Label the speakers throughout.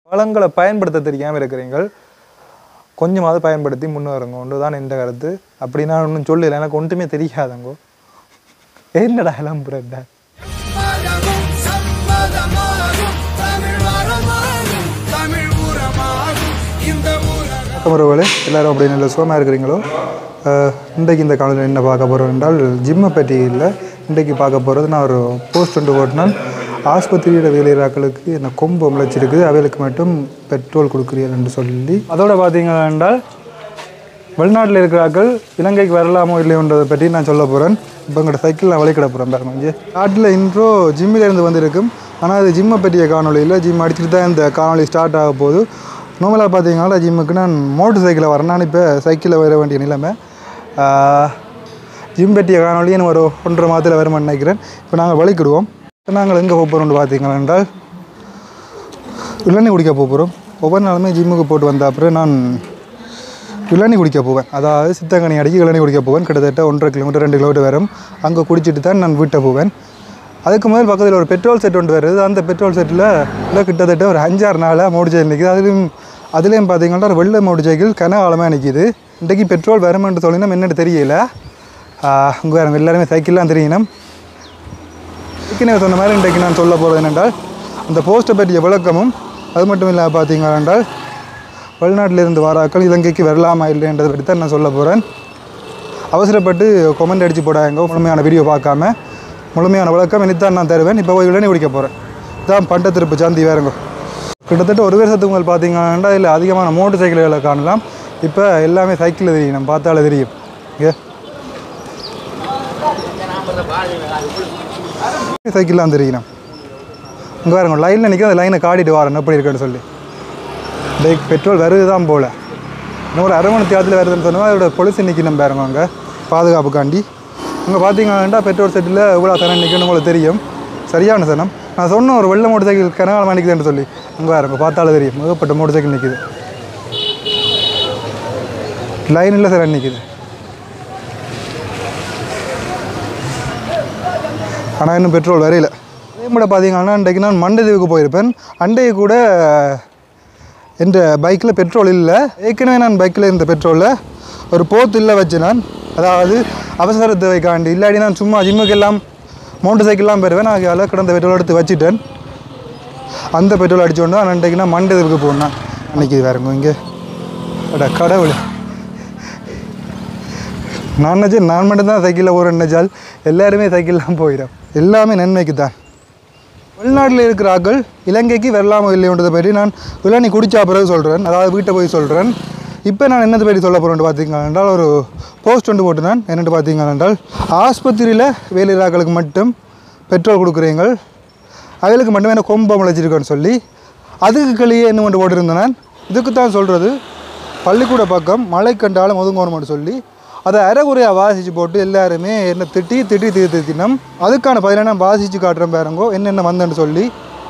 Speaker 1: வளங்களை பயன்படுத்த தெரியாமல் இருக்கிறீங்கள் கொஞ்சமாவது பயன்படுத்தி முன்னேறுங்க ஒன்று தான் இந்த கருத்து அப்படி நான் ஒன்றும் சொல்லல எனக்கு ஒன்றுமே தெரியாதங்கோ என்னடா இளம்புறட்ட
Speaker 2: மதமும் சம்மதமாகும் தமிழ் வரமாகும் தமிழ் உரமாகும் இந்த உலகம்
Speaker 1: வணக்கம் உறவுகளே எல்லாரும் அப்படி நல்ல சுகமாக இருக்கிறீங்களோ அஹ், இன்றைக்கு இந்த காலையில் என்ன பார்க்க போகிறோம் என்றால் ஜிம்மை பற்றி இல்லை இன்றைக்கு பார்க்க போகிறது நான் ஒரு போஸ்ட் ஒன்று போட்டினால் ஆஸ்பத்திரியோட வேலையாட்களுக்கு என்ன கொம்பு முளைச்சிருக்கு அவைகளுக்கு மட்டும் பெட்ரோல் கொடுக்குறீர்கள் என்று சொல்லி அதோட பார்த்தீங்க என்றால் வெளிநாட்டில் இருக்கிறார்கள் இலங்கைக்கு வரலாமோ இல்லையோன்றதை பற்றி நான் சொல்ல போகிறேன் இப்போ உங்களோட சைக்கிள் நான் வழிக்கிட போகிறேன் பாருங்க கொஞ்சம் நாட்டில் இன்ட்ரோ ஜிம்மில் இருந்து வந்திருக்கும் ஆனால் அது ஜிம்மை பற்றிய காணொளி இல்லை ஜிம் அடிச்சுட்டு தான் இந்த காணொளி ஸ்டார்ட் ஆக போகுது நார்மலாக பார்த்தீங்கன்னா ஜிம்முக்கு நான் மோட்டர் சைக்கிளில் வரேன் நான் இப்போ சைக்கிளில் வர வேண்டிய நிலைமை ஆஹ், ஜிம் பற்றிய காணொளி எனக்கு ஒரு ஒன்றரை மாதத்தில் வருமான்னு நினைக்கிறேன் இப்போ நாங்கள் வழிக்கிடுவோம் இப்போ நாங்கள் எங்கே போகிறோம்னு பார்த்தீங்கன்னா என்றால் இளநீ குடிக்க போகிறோம் ஒவ்வொரு நாளுமே ஜிம்முக்கு போட்டு வந்த அப்புறம் நான் இளநீ குடிக்க போவேன் அதாவது சித்தங்கனி அடிக்கி இளநீ குடிக்க போவேன் கிட்டத்தட்ட ஒன்றரை கிலோமீட்டர் ரெண்டு கிலோமீட்டர் வரும் அங்கே குடிச்சிட்டு தான் நான் வீட்டை போவேன் அதுக்கு முதல் பக்கத்தில் ஒரு பெட்ரோல் செட் ஒன்று வருது அந்த பெட்ரோல் செட்டில் இல்லை கிட்டத்தட்ட ஒரு அஞ்சாறு நாளாக மோடி சைக்கிள் நிற்கிது அதுலேயும் அதுலேயும் பார்த்தீங்கன்னா ஒரு வெள்ளை மோடி சைக்கிள் கனகாலமாக நிற்கிது இன்றைக்கி பெட்ரோல் வருமென்று சொல்லினா என்னென்னு தெரியல அங்கே வேறு எல்லாருமே சைக்கிள்லாம் தெரியணும் ஏற்கனவே சொன்ன மாதிரி இன்றைக்கு நான் சொல்ல போகிறது என்னென்றால் அந்த போஸ்ட்டை பற்றிய விளக்கமும் அது மட்டும் இல்லாமல் பார்த்தீங்க என்றால் வெளிநாட்டிலிருந்து வாராக்கள் இலங்கைக்கு வரலாமா இல்லைன்றதை பற்றி தான் நான் சொல்ல போகிறேன் அவசரப்பட்டு கொமெண்ட் அடித்து போடாங்க முழுமையான வீடியோ பார்க்காம முழுமையான விளக்கம் இனித்தான் நான் தருவேன் இப்போ போய் உடனே குடிக்க போகிறேன் இதான் பண்ட திருப்பு சாந்தி வேறுங்க கிட்டத்தட்ட ஒரு வருஷத்துக்கு மேல் பார்த்தீங்கன்னா இதில் அதிகமான மோட்டர் சைக்கிள்களை காணலாம் இப்போ எல்லாமே சைக்கிளில் தெரியும் நம்ம பார்த்தாலே தெரியும் ஏ சைக்கிள்லாம் தெரியணும் இங்கே பாருங்க லைனில் நிற்க அந்த லைனை காட்டிட்டு வரேன் எப்படி இருக்குன்னு சொல்லி பைக் பெட்ரோல் வருது தான் போல் இன்னும் ஒரு அரை மணி தேரத்தில் வருதுன்னு சொன்னால் அதோட பொலிசி நிற்கணும் பாருங்க அங்கே பாதுகாப்புக்காண்டி இங்கே பார்த்தீங்கன்னா பெட்ரோல் செட்டில் இவ்வளோ சனம் நிற்கணும் உங்களுக்கு தெரியும் சரியான சனம் நான் சொன்னேன் ஒரு வெள்ளை மோட்டர் சைக்கிள் கனகாலமாக நிற்குதுன்னு சொல்லி அங்கே பாருங்க பார்த்தாலே தெரியும் ஏகப்பட்ட மோட்டர் சைக்கிள் நிற்குது லைனில் சார் நிற்குது ஆனால் இன்னும் பெட்ரோல் வரையில அதே கூட பார்த்தீங்கன்னா இன்றைக்கு நான் மண்டதீவுக்கு போயிருப்பேன் அண்டையை கூட என் பைக்கில் பெட்ரோல் இல்லை ஏற்கனவே நான் பைக்கில் இருந்த பெட்ரோலில் ஒரு போத்தில் வச்சு நான் அதாவது அவசர தேவைக்காண்டி இல்லாட்டி நான் சும்மா ஜிம்முக்கெல்லாம் மோட்டர் சைக்கிள்லாம் போயிருவேன் நான் அதில் கிடந்த பெட்ரோல் எடுத்து வச்சுட்டேன் அந்த பெட்ரோல் அடிச்சுட்டு நான் அன்றைக்கு நான் மண்டதீவுக்கு போனேன் அன்றைக்கி வேறுங்க இங்கே அட கடவுளே நான் நினச்சேன் நான் மட்டும்தான் சைக்கிளில் போகிறேன் நினைச்சால் எல்லாருமே சைக்கிள்லாம் போயிடும் எல்லாமே நன்மைக்கு தான் வெளிநாட்டில் இருக்கிற ஆட்கள் இலங்கைக்கு வரலாமோ இல்லையோன்றதை பற்றி நான் இளநீ குடிச்சா பிறகு சொல்கிறேன் அதாவது வீட்டை போய் சொல்கிறேன் இப்போ நான் என்னத்தை பற்றி சொல்ல போகிறேன் பார்த்தீங்க என்றால் ஒரு போஸ்ட் ஒன்று போட்டு நான் என்னென்னு பார்த்தீங்க என்றால் ஆஸ்பத்திரியில் வேலையாட்களுக்கு மட்டும் பெட்ரோல் கொடுக்குறீங்கள் அவளுக்கு மட்டுமே என்ன கொம்பம் முளைச்சிருக்கேன்னு சொல்லி அதுக்கு கிளியே என்ன ஒன்று போட்டிருந்தேன் நான் இதுக்கு தான் சொல்கிறது பள்ளிக்கூட பக்கம் மழை கண்டாலும் ஒதுங்கணும்னு சொல்லி அதை அரைகுறையாக வாசித்து போட்டு எல்லாருமே என்ன திட்டி திட்டி திட்டி திட்டினோம் அதுக்கான பதிலை நான் வாசித்து காட்டுறேன் பாருங்கோ என்னென்ன வந்தேன்னு சொல்லி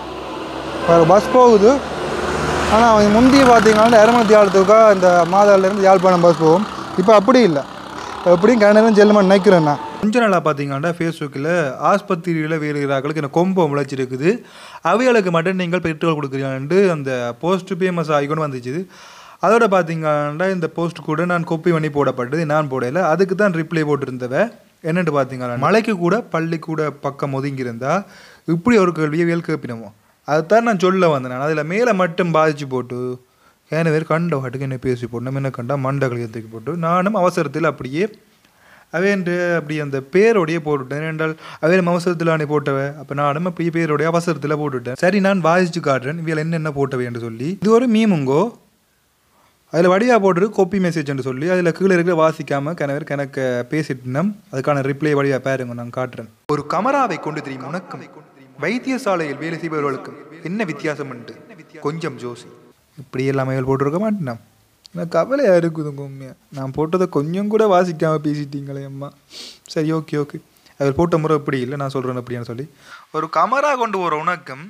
Speaker 1: பஸ் போகுது ஆனால் அவங்க முந்தைய பார்த்தீங்கன்னா இரமணத்தி ஆழத்துக்கா இந்த மாதாவிலேருந்து யாழ்ப்பாணம் பஸ் போகும் இப்போ அப்படி இல்லை எப்படியும் கிணறும் ஜெல்லுமன் நினைக்கிறேன் நான் கொஞ்ச நாளாக பார்த்தீங்கன்னா ஃபேஸ்புக்கில் ஆஸ்பத்திரியில் வேறுகிறார்களுக்கு எனக்கு கொம்பம் முளைச்சிருக்குது அவைகளுக்கு மட்டும் நீங்கள் பெட்ரோல் கொடுக்குறீங்கன்ட்டு அந்த போஸ்ட் ஃபேமஸ் ஆகிக்கொண்டு வந்துச்சு அதோட பார்த்தீங்கன்னா இந்த போஸ்ட் கூட நான் கொப்பி பண்ணி போடப்பட்டது நான் போடல அதுக்கு தான் ரிப்ளை போட்டிருந்தவ என்னென்னு பார்த்தீங்கன்னா மலைக்கு கூட பள்ளி கூட பக்கம் ஒதுங்கியிருந்தா இப்படி ஒரு கேள்வியை வேல் கேட்பினமோ அதுதான் நான் சொல்ல வந்தேன் நான் அதில் மேலே மட்டும் பாதிச்சு போட்டு ஏன பேர் கண்ட வாட்டுக்கு என்ன பேசி போட்டு என்ன கண்டா மண்டகளை தூக்கி போட்டு நானும் அவசரத்தில் அப்படியே அவேண்டு அப்படி அந்த பேரோடையே போட்டுவிட்டேன் என்றால் அவையில் அவசரத்தில் அணி போட்டவ அப்போ நானும் அப்படி பேரோடைய அவசரத்தில் போட்டுவிட்டேன் சரி நான் வாசிச்சு காட்டுறேன் இவையில் என்னென்ன போட்டவை என்று சொல்லி இது ஒரு மீமுங்கோ அதில் வடிவாக போட்டுட்டு கோப்பி மெசேஜ்னு சொல்லி அதில் கீழே இருக்கிற வாசிக்காமல் கணவர் கணக்க பேசிட்டுனோம் அதுக்கான ரிப்ளை வழியாக பாருங்க நான் காட்டுறேன் ஒரு கமராவை கொண்டு தெரியும் உனக்கும் வைத்தியசாலையில் வேலை செய்பவர்களுக்கும் என்ன வித்தியாசம் உண்டு கொஞ்சம் ஜோசி இப்படி எல்லாமே போட்டிருக்க மாட்டேன் எனக்கு கவலையாக இருக்குதுங்க உண்மையாக நான் போட்டதை கொஞ்சம் கூட வாசிக்காமல் பேசிட்டீங்களே அம்மா சரி ஓகே ஓகே அவர் போட்ட முறை இப்படி இல்லை நான் சொல்கிறேன் அப்படின்னு சொல்லி ஒரு கமரா கொண்டு போகிற உனக்கும்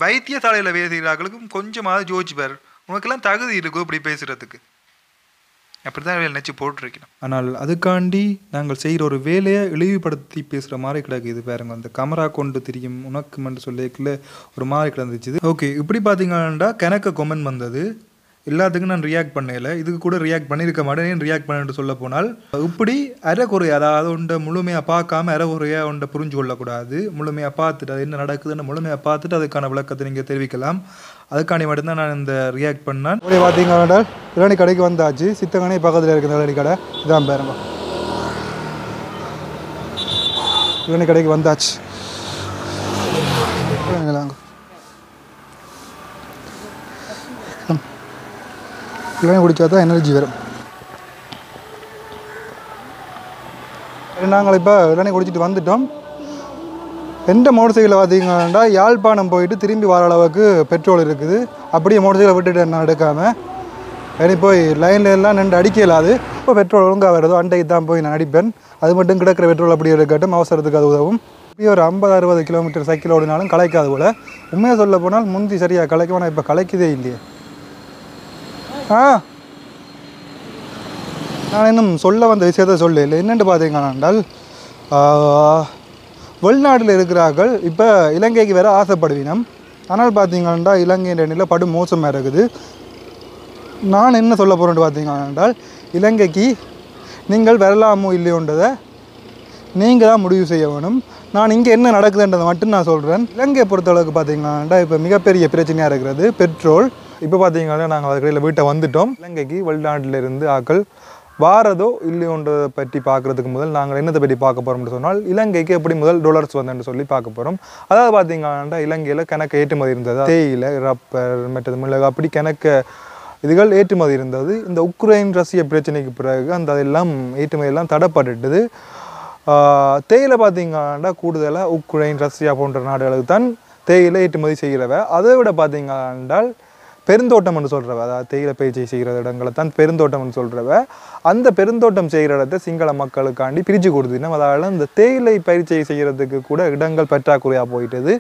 Speaker 1: வைத்தியசாலையில் வேலை செய்கிறார்களுக்கும் கொஞ்சமாவது ஜோதிச்சுப்பார் உனக்கெல்லாம் தகுதி இருக்கும் இப்படி பேசுகிறதுக்கு
Speaker 3: அப்படி தான் நினச்சி போட்டிருக்கணும்
Speaker 4: ஆனால் அதுக்காண்டி நாங்கள் செய்கிற ஒரு வேலையை இழிவுபடுத்தி பேசுகிற மாதிரி கிடக்குது பாருங்க அந்த கமரா கொண்டு தெரியும் உனக்குமென்று சொல்லிக்கல ஒரு மாதிரி கிடந்துச்சு ஓகே இப்படி பார்த்தீங்கன்னா கணக்க கொமெண்ட் வந்தது எல்லாத்துக்கும் நான் ரியாக்ட் பண்ணல இதுக்கு கூட ரியாக்ட் பண்ணியிருக்க மாட்டேன் ரியாக்ட் பண்ணிட்டு சொல்ல போனால் இப்படி அரைக்குறை அதாவது உண்டை முழுமையாக பார்க்காம அரைக்குறையாக உண்டை புரிஞ்சு கொள்ளக்கூடாது முழுமையாக பார்த்துட்டு அது என்ன நடக்குதுன்னு முழுமையாக பார்த்துட்டு அதுக்கான விளக்கத்தை நீங்கள் தெரிவிக்கலாம் அதுக்காண்டி மட்டும்தான் நான் இந்த ரியாக்ட் பண்ணேன்
Speaker 1: அப்படியே பார்த்தீங்கன்னா இளநி கடைக்கு வந்தாச்சு சித்தங்கனே பக்கத்தில் இருக்குது இளநி கடை இதான் பாருங்க இளநி கடைக்கு வந்தாச்சு இளநிலாங்க. ம். இளநி குடிச்சா தான் எனர்ஜி வரும் சரி, நாங்கள் இப்போ இளநி குடிச்சிட்டு வந்துட்டோம் எந்த மோட்டர் சைக்கிளில் பார்த்தீங்கன்னா யாழ்ப்பாணம் போயிட்டு திரும்பி வர அளவுக்கு பெட்ரோல் இருக்குது அப்படியே மோட்டர் சைக்கிளை விட்டுட்டு நான் எடுக்காமல் இனி போய் லைனில் எல்லாம் நின்று அடிக்க இயலாது இப்போ பெட்ரோல் ஒழுங்காக வருதோ அண்டைக்கு தான் போய் நான் அடிப்பேன் அது மட்டும் கிடக்கிற பெட்ரோல் அப்படியே இருக்கட்டும் அவசரத்துக்கு அது உதவும் இப்படியே ஒரு ஐம்பது அறுபது கிலோமீட்டர் சைக்கிள் ஓடினாலும் கலைக்காது போல் உண்மையாக சொல்ல போனால் முந்தி சரியாக கலைக்கும் ஆனால் இப்போ கலைக்குதே இல்லையே ஆ நான் இன்னும் சொல்ல வந்த விஷயத்த சொல்ல இல்லை என்னென்னு பார்த்தீங்கன்னால் வெளிநாட்டில் இருக்கிறார்கள் இப்போ இலங்கைக்கு வேற ஆசைப்படுவினம் ஆனால் பார்த்தீங்கன்னா இலங்கையின் நிலை படு மோசமாக இருக்குது நான் என்ன சொல்ல போகிறேன்னு பார்த்தீங்கன்னா இலங்கைக்கு நீங்கள் வரலாமோ இல்லையோன்றதை நீங்கள் தான் முடிவு செய்ய வேணும் நான் இங்கே என்ன நடக்குதுன்றதை மட்டும் நான் சொல்கிறேன் இலங்கையை பொறுத்தளவுக்கு பார்த்தீங்கன்னா இப்போ மிகப்பெரிய பிரச்சனையாக இருக்கிறது பெட்ரோல் இப்போ பார்த்தீங்கன்னா நாங்கள் அதுக்கடையில் வீட்டை வந்துட்டோம் இலங்கைக்கு வெளிநாட்டில் இருந்து ஆக்கள் வாரதோ இல்லையோன்றதை பற்றி பார்க்குறதுக்கு முதல் நாங்கள் என்னத்தை பற்றி பார்க்க போகிறோம்னு சொன்னால் இலங்கைக்கு எப்படி முதல் டாலர்ஸ் வந்தேன்னு சொல்லி பார்க்க போகிறோம் அதாவது பார்த்தீங்கன்னா இலங்கையில் கணக்கு ஏற்றுமதி இருந்தது தேயிலை ரப்பர் மற்றது மிளகு அப்படி கணக்க இதுகள் ஏற்றுமதி இருந்தது இந்த உக்ரைன் ரஷ்ய பிரச்சனைக்கு பிறகு அந்த அதெல்லாம் ஏற்றுமதி எல்லாம் தடைப்பட்டுட்டது ஆஹ் தேயிலை பார்த்தீங்கன்னா கூடுதலாக உக்ரைன் ரஷ்யா போன்ற நாடுகளுக்கு தான் தேயிலை ஏற்றுமதி செய்கிறவ அதை விட பார்த்தீங்கன்னா பெருந்தோட்டம்னு சொல்கிறவ அதாவது தேயிலை பயிற்சி செய்கிற இடங்களை தான் பெருந்தோட்டம்னு சொல்கிறவ அந்த பெருந்தோட்டம் செய்கிற இடத்த சிங்கள மக்களுக்காண்டி பிரித்து கொடுத்துனா அதால் இந்த தேயிலை பயிற்சி செய்கிறதுக்கு கூட இடங்கள் பற்றாக்குறையாக போயிட்டது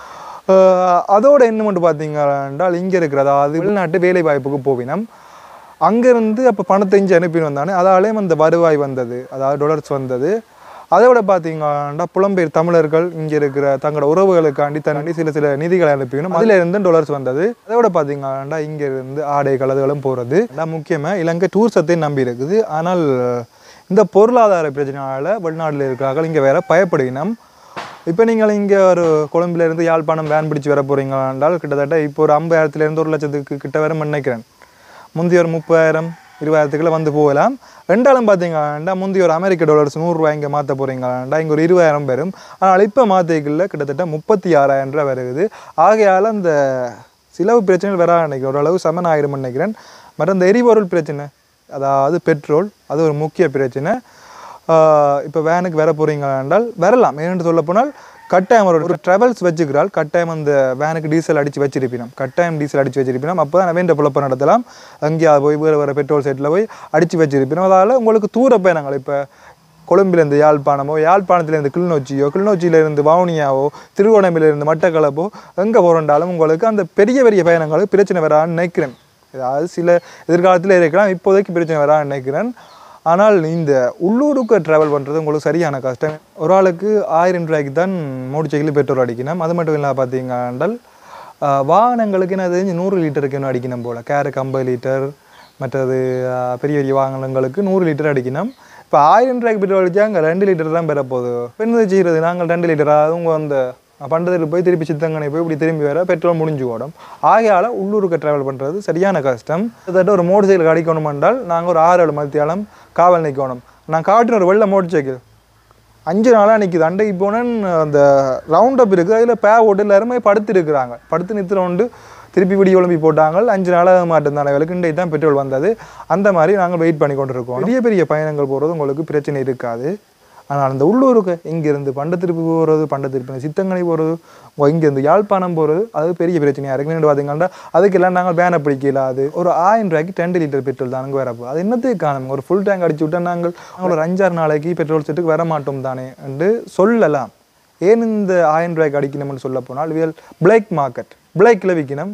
Speaker 1: ஆஹ் அதோட என்ன மட்டும் பார்த்தீங்கன்னா இங்கே இருக்கிற அதாவது வெளிநாட்டு வேலை வாய்ப்புக்கு போவினம் அங்கேருந்து அப்போ பணத்தை இங்கே அனுப்பி வந்தானே அதாலேயும் அந்த வருவாய் வந்தது அதாவது டொலர்ஸ் வந்தது அதை விட பார்த்தீங்கன்னா புலம்பெயர் தமிழர்கள் இங்கே இருக்கிற தங்களோட உறவுகளுக்காண்டி தண்ணி சில சில நிதிகளை அனுப்பிக்கணும் அதில் இருந்து டொலர்ஸ் வந்தது அதை விட பார்த்தீங்கன்னா இங்கே இருந்து ஆடைகள் அதுகளும் போகிறது அதான் முக்கியமாக இலங்கை டூரிசத்தை நம்பி இருக்குது ஆனால் இந்த பொருளாதார பிரச்சனையால் வெளிநாட்டில் இருக்கிறார்கள் இங்கே வேற பயப்படுகினோம் இப்போ நீங்கள் இங்கே ஒரு கொழும்புல இருந்து யாழ்ப்பாணம் வேன் பிடிச்சி வர போகிறீங்க என்றால் கிட்டத்தட்ட இப்போ ஒரு ஐம்பதாயிரத்துலேருந்து ஒரு லட்சத்துக்கு கிட்ட வர நினைக்கிறேன் முந்தி ஒரு முப்பதாயிரம் இருபதாயிரத்துக்குள்ள வந்து போகலாம் ரெண்டாலும் பார்த்தீங்கன்னா முந்தி ஒரு அமெரிக்க டாலர்ஸ் நூறுரூவா இங்கே மாற்ற போகிறீங்களாண்டா இங்கே ஒரு இருபதாயிரம் வரும் ஆனால் இப்போ மாற்றிக்கல கிட்டத்தட்ட முப்பத்தி ஆறாயிரம் ரூபா வருது ஆகையால் அந்த செலவு பிரச்சனைகள் வர நினைக்கிறேன் ஓரளவு சமன் ஆயிரம் நினைக்கிறேன் மற்ற இந்த எரிபொருள் பிரச்சனை அதாவது பெட்ரோல் அது ஒரு முக்கிய பிரச்சனை இப்போ வேனுக்கு வர போகிறீங்க என்றால் வரலாம் ஏனென்று சொல்ல போனால் கட்டாயம் ஒரு ஒரு ட்ராவல்ஸ் வச்சுக்கிறாள் கட்டாயம் அந்த வேனுக்கு டீசல் அடித்து வச்சிருப்பினோம் கட்டாயம் டீசல் அடித்து வச்சிருப்பினோம் அப்போ தான் வேண்ட புழப்பம் நடத்தலாம் அங்கேயாவது போய் வேறு வேறு பெட்ரோல் செட்டில் போய் அடித்து வச்சிருப்பினோம் அதால் உங்களுக்கு தூர பயணங்கள் இப்போ கொழும்பிலேருந்து யாழ்ப்பாணமோ யாழ்ப்பாணத்துலேருந்து கிளிநொச்சியோ கிளிநொச்சியிலேருந்து வவுனியாவோ திருவோணமையிலேருந்து மட்டக்களப்போ எங்கே போகிறோண்டாலும் உங்களுக்கு அந்த பெரிய பெரிய பயணங்களுக்கு பிரச்சனை வரான்னு நினைக்கிறேன் அதாவது சில எதிர்காலத்தில் இருக்கலாம் இப்போதைக்கு பிரச்சனை வரான்னு நினைக்கிறேன் ஆனால் இந்த உள்ளூருக்கு ட்ராவல் பண்ணுறது உங்களுக்கு சரியான கஷ்டம் ஒரு ஆளுக்கு ஆயிரம் ரூபாய்க்கு தான் மோட்டர் சைக்கிள் பெட்ரோல் அடிக்கணும் அது மட்டும் இல்லாமல் பார்த்தீங்கன்னால் ஆஹ், வாகனங்களுக்கு என்ன தெரிஞ்சு நூறு லிட்டருக்கு இன்னும் அடிக்கணும் போல் கேருக்கு ஐம்பது லிட்டர் மற்றது ஆஹ், பெரிய பெரிய வாகனங்களுக்கு நூறு லிட்டர் அடிக்கணும் இப்போ ஆயிரம் ரூபாய்க்கு பெட்ரோல் அடிச்சா அங்கே ரெண்டு லிட்டர் தான் பெற போகுது பெண்ணு செய்கிறது நாங்கள் ரெண்டு லிட்டர் அவங்க அந்த பண்டத்தில் போய் திருப்பி சித்தங்கனை போய் இப்படி திரும்பி வர பெட்ரோல் முடிஞ்சு ஓடும் ஆகையால் உள்ளூருக்கு ட்ராவல் பண்ணுறது சரியான கஷ்டம் கிட்டத்தட்ட ஒரு மோட்டர் சைக்கிள் அடிக்கணும் என்றால் நாங்கள் ஒரு ஆறு ஏழு மத்தியாலம் காவல் நிற்கணும் நான் காட்டின ஒரு வெள்ளை மோட்டர் சைக்கிள் அஞ்சு நாளாக நிற்கிது அண்டைக்கு போனேன் அந்த ரவுண்ட் அப் இருக்குது அதில் பே ஓட்டு எல்லாருமே படுத்து இருக்கிறாங்க படுத்து நிறுத்துறோண்டு திருப்பி விடிய ஒழும்பி போட்டாங்க அஞ்சு நாளாக மாட்டேன் வேலைக்கு இன்றைக்கு தான் பெட்ரோல் வந்தது அந்த மாதிரி நாங்கள் வெயிட் பண்ணி கொண்டு இருக்கோம் பெரிய பெரிய பயணங்கள் போகிறது உங்களுக்கு பிரச்சனை இருக்காது ஆனால் அந்த உள்ளூருக்கு இங்கேருந்து பண்டத்திருப்பு போகிறது பண்டத்திருப்பு சித்தங்கனை போகிறது இங்கேருந்து யாழ்ப்பாணம் போகிறது அது பெரிய பிரச்சனையாக இருக்குது என்னென்னு பார்த்தீங்கன்னா அதுக்கெல்லாம் நாங்கள் பேனை பிடிக்கல அது ஒரு ஆயிரம் ரூபாய்க்கு ரெண்டு லிட்டர் பெட்ரோல் தானுங்க வரப்போ அது என்னத்துக்கு காணும் ஒரு ஃபுல் டேங்க் அடிச்சு விட்டால் நாங்கள் நாங்கள் ஒரு அஞ்சாறு நாளைக்கு பெட்ரோல் செட்டுக்கு வர மாட்டோம் தானே என்று சொல்லலாம் ஏன் இந்த ஆயிரம் ரூபாய்க்கு அடிக்கணும்னு சொல்ல போனால் வியல் பிளாக் மார்க்கெட் பிளாக்கில் விற்கணும்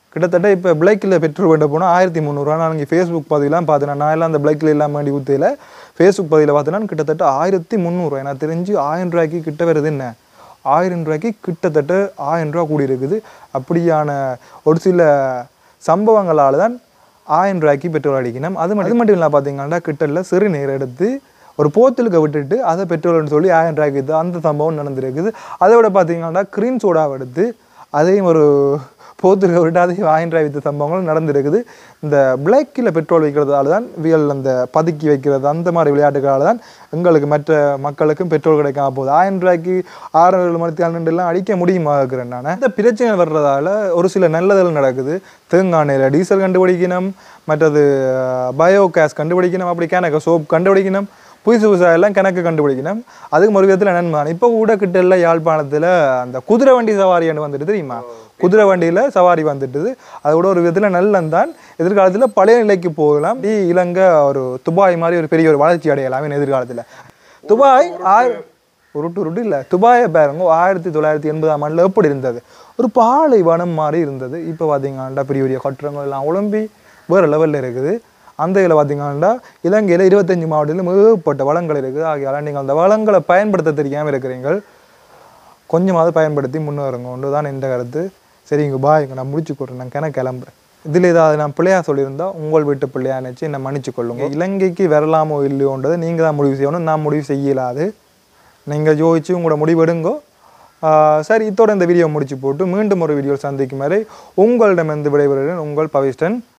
Speaker 1: கிட்டத்தட்ட இப்போ பிளைக்கில் பெட்ரோல் வேண்ட போனால் ஆயிரத்தி முந்நூறுவா நான் இங்கே ஃபேஸ்புக் பதிலாம் பார்த்தேன் நான் எல்லாம் அந்த பிளைக்கில் எல்லாம் வேண்டி ஊற்றையில் ஃபேஸ்புக் பதிவில் பார்த்தேன்னா கிட்டத்தட்ட ஆயிரத்தி முந்நூறுவா எனக்கு தெரிஞ்சு ஆயிரம் ரூபாய்க்கு கிட்ட வருது என்ன ஆயிரம் ரூபாய்க்கு கிட்டத்தட்ட ஆயிரம் ரூபா கூடி இருக்குது அப்படியான ஒரு சில சம்பவங்களால் தான் ஆயிரம் ரூபாய்க்கு பெட்ரோல் அடிக்கணும் அது மட்டும் அது மட்டும் இல்லை பார்த்தீங்கன்னா கிட்டல சிறுநீர் எடுத்து ஒரு போத்தலுக்கு விட்டுட்டு அதை பெட்ரோல்னு சொல்லி ஆயிரம் ரூபாய்க்கு வித்து அந்த சம்பவம் நடந்திருக்குது அதை விட பார்த்தீங்கன்னா க்ரீன் சோடாவை எடுத்து அதையும் ஒரு போத்துருக்க விட்டு அதையும் ஆயிரம் ரூபாய் வித்த சம்பவங்கள் நடந்திருக்குது இந்த பிளாக்கில் பெட்ரோல் வைக்கிறதால தான் வியல் அந்த பதுக்கி வைக்கிறது அந்த மாதிரி விளையாட்டுகளால் தான் எங்களுக்கு மற்ற மக்களுக்கும் பெட்ரோல் கிடைக்காம போகுது ஆயிரம் ரூபாய்க்கு ஆறு ஏழு மணி எல்லாம் அடிக்க முடியுமா இருக்கிறேன் நான் இந்த பிரச்சனை வர்றதால ஒரு சில நல்லதுகள் நடக்குது தேங்காய் எண்ணெயில் டீசல் கண்டுபிடிக்கணும் மற்றது பயோ கேஸ் கண்டுபிடிக்கணும் அப்படி கேனக்க சோப் கண்டுபிடிக்கணும் புதுசு புதுசாக எல்லாம் கணக்கு கண்டுபிடிக்கணும் அதுக்கு ஒரு விதத்தில் நன்மை இப்போ கூட கிட்ட எல்லாம் யாழ்ப்பாணத்தில் அந்த குதிரை வண்டி சவாரின்னு வந்துட்டு தெரியுமா குதிரை வண்டியில் சவாரி வந்துட்டுது அது கூட ஒரு விதத்தில் நல்லந்தான் எதிர்காலத்தில் பழைய நிலைக்கு போகலாம் டி இலங்கை ஒரு துபாய் மாதிரி ஒரு பெரிய ஒரு வளர்ச்சி அடையலாம் எதிர்காலத்தில் துபாய் ஆய் உருட்டு உருட்டு இல்லை துபாயை பாருங்க ஆயிரத்தி தொள்ளாயிரத்தி எண்பதாம் ஆண்டில் எப்படி இருந்தது ஒரு பாலைவனம் மாதிரி இருந்தது இப்போ பார்த்தீங்கன்னா பெரிய பெரிய கட்டுறங்கள் எல்லாம் உழம்பி வேறு லெவலில் இருக்குது அந்த இதில் பார்த்தீங்கன்னா இலங்கையில் இருபத்தஞ்சு மாவட்டத்தில் மிகப்பட்ட வளங்கள் இருக்குது ஆகையால் நீங்கள் அந்த வளங்களை பயன்படுத்த தெரியாமல் இருக்கிறீங்கள் கொஞ்சமாவது பயன்படுத்தி முன்னேறுங்க ஒன்று தான் என்ற கருத்து சரிங்க பாய்ங்க நான் முடிச்சு கொடுறேன் நான் கிணக்கு கிளம்புறேன் இதில் ஏதாவது நான் பிள்ளையா சொல்லியிருந்தா உங்கள் வீட்டு பிள்ளையா நினச்சி என்னை மன்னிச்சு கொள்ளுங்க இலங்கைக்கு வரலாமோ இல்லையோன்றதை நீங்கள் தான் முடிவு செய்யணும் நான் முடிவு செய்யலாது நீங்கள் யோசிச்சு உங்களோட முடிவு எடுங்கோ ஆஹ் சரி இத்தோட இந்த வீடியோ முடிச்சு போட்டு மீண்டும் ஒரு வீடியோ சந்திக்கும் வரை உங்களிடமிருந்து விடைபெறுகிறேன் உங்கள் பவிஷ்டன்